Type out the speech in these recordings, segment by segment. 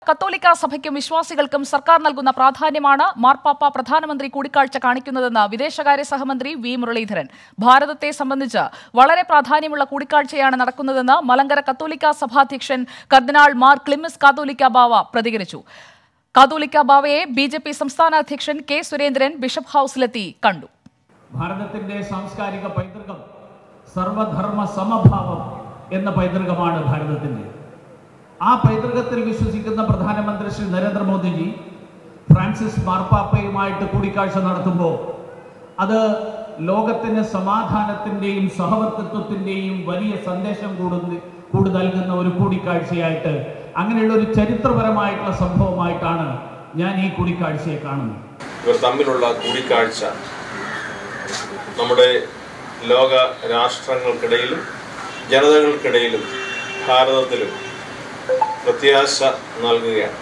കത്തോലിക്ക സഭയ്ക്കും വിശ്വാസികൾക്കും സർക്കാർ നൽകുന്ന പ്രാധാന്യമാണ് മാർപ്പാപ്പ പ്രധാനമന്ത്രി കൂടിക്കാഴ്ച കാണിക്കുന്നതെന്ന് വിദേശകാര്യ സഹമന്ത്രി വി മുരളീധരൻ ഭാരതത്തെ സംബന്ധിച്ച് വളരെ പ്രാധാന്യമുള്ള കൂടിക്കാഴ്ചയാണ് നടക്കുന്നതെന്ന് മലങ്കര കത്തോലിക്ക സഭാധ്യക്ഷൻ കർദിനാൾ മാർ ക്ലിമിസ് കാത്തോലിക്ക ബാവ പ്രതികരിച്ചു കാത്തോലിക്ക ബാവയെ ബി ജെ പി സംസ്ഥാന അധ്യക്ഷൻ കെ സുരേന്ദ്രൻ ബിഷപ്പ് ഹൌസിലെത്തി കണ്ടു ഭാരതത്തിന്റെ സാംസ്കാരിക പൈതൃകം സർവധർമ്മ സമഭാവം എന്ന പൈതൃകമാണ് ഭാരതത്തിന്റെ ആ പൈതൃകത്തിൽ വിശ്വസിക്കുന്ന പ്രധാനമന്ത്രി ശ്രീ നരേന്ദ്രമോദിജി ഫ്രാൻസിസ് മാർപ്പാപ്പയുമായിട്ട് കൂടിക്കാഴ്ച നടത്തുമ്പോൾ അത് ലോകത്തിന് സമാധാനത്തിന്റെയും സഹവർത്തിത്വത്തിന്റെയും വലിയ സന്ദേശം കൂടുന്ന കൂടി നൽകുന്ന ഒരു കൂടിക്കാഴ്ചയായിട്ട് അങ്ങനെയുള്ള ഒരു ചരിത്രപരമായിട്ടുള്ള സംഭവമായിട്ടാണ് ഞാൻ ഈ കൂടിക്കാഴ്ചയെ കാണുന്നത് ഇവർ തമ്മിലുള്ള കൂടിക്കാഴ്ച നമ്മുടെ ലോക രാഷ്ട്രങ്ങൾക്കിടയിലും ജനതകൾക്കിടയിലും ഭാരതത്തിലും പ്രത്യാശ നൽകുകയാണ്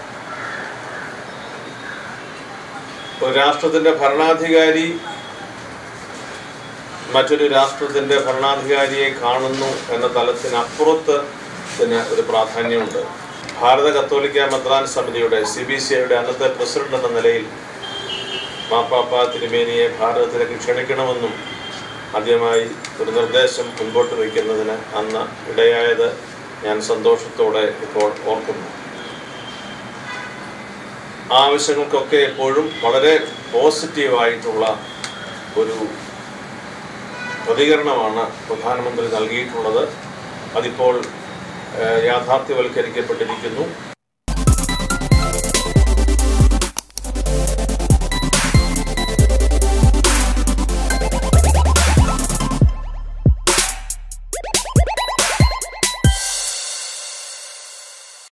ഒരു രാഷ്ട്രത്തിൻ്റെ ഭരണാധികാരി മറ്റൊരു രാഷ്ട്രത്തിൻ്റെ ഭരണാധികാരിയെ കാണുന്നു എന്ന തലത്തിനപ്പുറത്ത് ഇതിന് ഒരു പ്രാധാന്യമുണ്ട് ഭാരത കത്തോലിക്ക മെത്രാൻ സമിതിയുടെ സി ബി സി ഐയുടെ അന്നത്തെ പ്രസിഡന്റ് എന്ന നിലയിൽ മാപ്പാപ്പ തിരുമേനിയെ ഭാരതത്തിലേക്ക് ക്ഷണിക്കണമെന്നും ആദ്യമായി ഒരു നിർദ്ദേശം മുൻപോട്ട് വയ്ക്കുന്നതിന് അന്ന് ഇടയായത് ഞാൻ സന്തോഷത്തോടെ ഇപ്പോൾ ഓർക്കുന്നു ആ ആവശ്യങ്ങൾക്കൊക്കെ എപ്പോഴും വളരെ പോസിറ്റീവായിട്ടുള്ള ഒരു പ്രതികരണമാണ് പ്രധാനമന്ത്രി നൽകിയിട്ടുള്ളത് അതിപ്പോൾ ഏഹ്, യാഥാർത്ഥ്യവൽക്കരിക്കപ്പെട്ടിരിക്കുന്നു